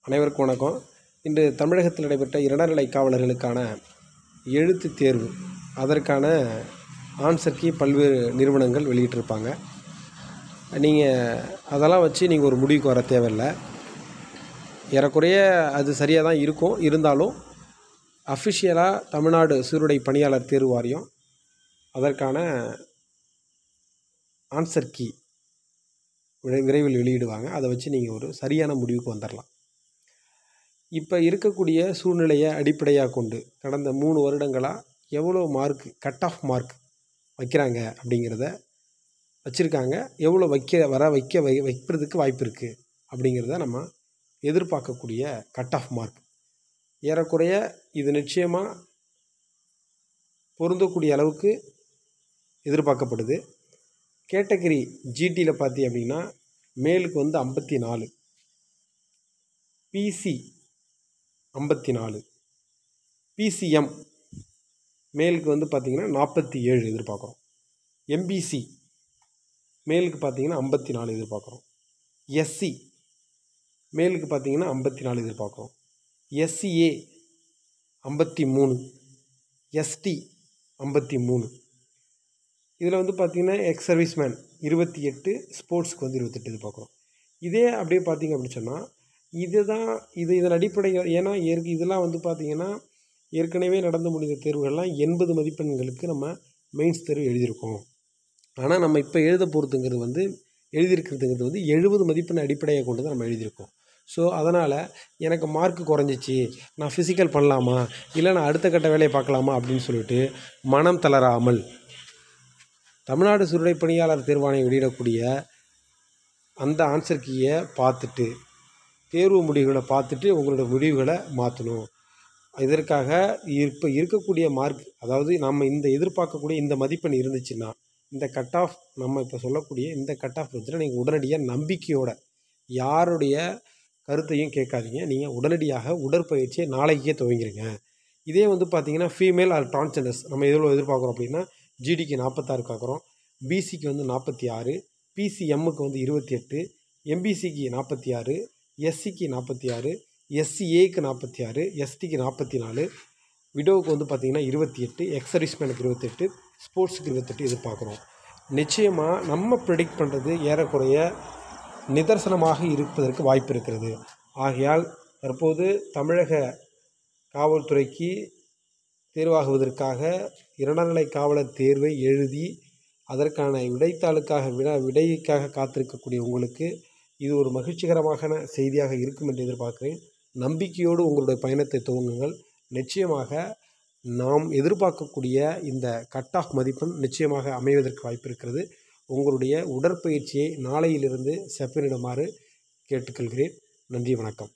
அனைவருக்கும் வணக்கம் இன்று தமிழகத்தில் நடைபெற்ற இடைநிலை காவலர்களுக்கான எழுத்துத் தேர்வு அதற்கான ஆன்சர் கீ பல்வேறு நிறுவனங்கள் வெளியிட்டிருப்பாங்க நீங்கள் அதெல்லாம் வச்சு நீங்கள் ஒரு முடிவுக்கு வர தேவையில்லை ஏறக்குறைய அது சரியாக தான் இருக்கும் இருந்தாலும் அஃபிஷியலாக தமிழ்நாடு சீருடை பணியாளர் தேர்வு வாரியம் அதற்கான ஆன்சர் கீ விரை- விரைவில் வெளியிடுவாங்க அதை வச்சு நீங்கள் ஒரு சரியான முடிவுக்கு வந்துடலாம் இப்போ இருக்கக்கூடிய சூழ்நிலையை அடிப்படையாக கொண்டு கடந்த மூணு வருடங்களாக எவ்வளோ மார்க் கட் ஆஃப் மார்க் வைக்கிறாங்க அப்படிங்கிறத வச்சுருக்காங்க எவ்வளோ வைக்க வர வைக்க வை வைக்கிறதுக்கு வாய்ப்பு இருக்குது அப்படிங்கிறத நம்ம எதிர்பார்க்கக்கூடிய கட் ஆஃப் மார்க் ஏறக்குறைய இது நிச்சயமாக பொருந்தக்கூடிய அளவுக்கு எதிர்பார்க்கப்படுது கேட்டகரி ஜிடியில் பார்த்தி அப்படின்னா மேலுக்கு வந்து ஐம்பத்தி நாலு பிசி ஐம்பத்தி நாலு பிசிஎம் மேலுக்கு வந்து பார்த்திங்கன்னா நாற்பத்தி ஏழு எதிர்பார்க்குறோம் எம்பிசி மேலுக்கு பார்த்தீங்கன்னா ஐம்பத்தி நாலு எதிர்பார்க்குறோம் எஸ்சி மேலுக்கு பார்த்தீங்கன்னா ஐம்பத்தி நாலு எதிர்பார்க்குறோம் எஸ்சிஏ ஐம்பத்தி மூணு எஸ்டி ஐம்பத்தி மூணு இதில் வந்து பார்த்திங்கன்னா எக்ஸ் சர்வீஸ்மேன் இருபத்தி எட்டு ஸ்போர்ட்ஸ்க்கு வந்து இருபத்தெட்டு எதிர்பார்க்குறோம் இதே அப்படியே பார்த்தீங்க அப்படின்னு சொன்னால் இதுதான் இது இதன் அடிப்படையில் ஏன்னா ஏற்க இதெல்லாம் வந்து பார்த்திங்கன்னா ஏற்கனவே நடந்து முடிந்த தேர்வுகள்லாம் எண்பது மதிப்பெண்களுக்கு நம்ம மெயின்ஸ் தேர்வு எழுதியிருக்கோம் ஆனால் நம்ம இப்போ எழுத போகிறதுங்கிறது வந்து எழுதியிருக்கிறதுங்கிறது வந்து எழுபது மதிப்பெண் அடிப்படையை கொண்டு தான் நம்ம எழுதியிருக்கோம் ஸோ அதனால் எனக்கு மார்க் குறைஞ்சிச்சு நான் ஃபிசிக்கல் பண்ணலாமா இல்லை நான் அடுத்த கட்ட வேலையை பார்க்கலாமா அப்படின்னு சொல்லிட்டு மனம் தளராமல் தமிழ்நாடு சுருடை பணியாளர் தேர்வாணையம் வெளியிடக்கூடிய அந்த ஆன்சர் கீயை பார்த்துட்டு தேர்வு முடிவுகளை பார்த்துட்டு உங்களோட முடிவுகளை மாற்றணும் இதற்காக இப்போ இருக்கக்கூடிய மார்க் அதாவது நம்ம இந்த எதிர்பார்க்கக்கூடிய இந்த மதிப்பெண் இருந்துச்சுன்னா இந்த கட் ஆஃப் நம்ம இப்போ சொல்லக்கூடிய இந்த கட் ஆஃப் இருந்துச்சுன்னா நீங்கள் உடனடியாக நம்பிக்கையோட யாருடைய கருத்தையும் கேட்காதீங்க நீங்கள் உடனடியாக உடற்பயிற்சியை நாளைக்கே துவங்கிருங்க இதே வந்து பார்த்தீங்கன்னா ஃபீமேல் ஆர் டிரான்ஸ்ஜெண்டர்ஸ் நம்ம எவ்வளோ எதிர்பார்க்குறோம் அப்படின்னா ஜிடிக்கு நாற்பத்தாறு பார்க்குறோம் பிசிக்கு வந்து நாற்பத்தி ஆறு பிசிஎம்முக்கு வந்து இருபத்தி எட்டு எம்பிசிக்கு நாற்பத்தி ஆறு எஸ்சிக்கு நாற்பத்தி ஆறு எஸ்சிஏக்கு நாற்பத்தி ஆறு எஸ்டிக்கு நாற்பத்தி நாலு விடோவுக்கு வந்து பார்த்திங்கன்னா இருபத்தி எட்டு எக்ஸர்வீஸ்மேனுக்கு இருபத்தெட்டு ஸ்போர்ட்ஸுக்கு இருபத்தெட்டு எதிர்பார்க்குறோம் நிச்சயமாக நம்ம ப்ரெடிக்ட் பண்ணுறது ஏறக்குறைய நிதர்சனமாக இருப்பதற்கு வாய்ப்பு இருக்கிறது ஆகையால் தற்போது தமிழக காவல்துறைக்கு தேர்வாகுவதற்காக இரண்டாநிலை காவலர் தேர்வை எழுதி அதற்கான விடைத்தாளுக்காக விட விடைக்காக காத்திருக்கக்கூடிய உங்களுக்கு இது ஒரு மகிழ்ச்சிகரமான செய்தியாக இருக்கும் என்று எதிர்பார்க்கிறேன் நம்பிக்கையோடு உங்களுடைய பயணத்தை துவங்குங்கள் நிச்சயமாக நாம் எதிர்பார்க்கக்கூடிய இந்த கட் ஆஃப் மதிப்பெண் நிச்சயமாக அமைவதற்கு வாய்ப்பு இருக்கிறது உங்களுடைய உடற்பயிற்சியை நாளையிலிருந்து செப்பனிடுமாறு கேட்டுக்கொள்கிறேன் நன்றி வணக்கம்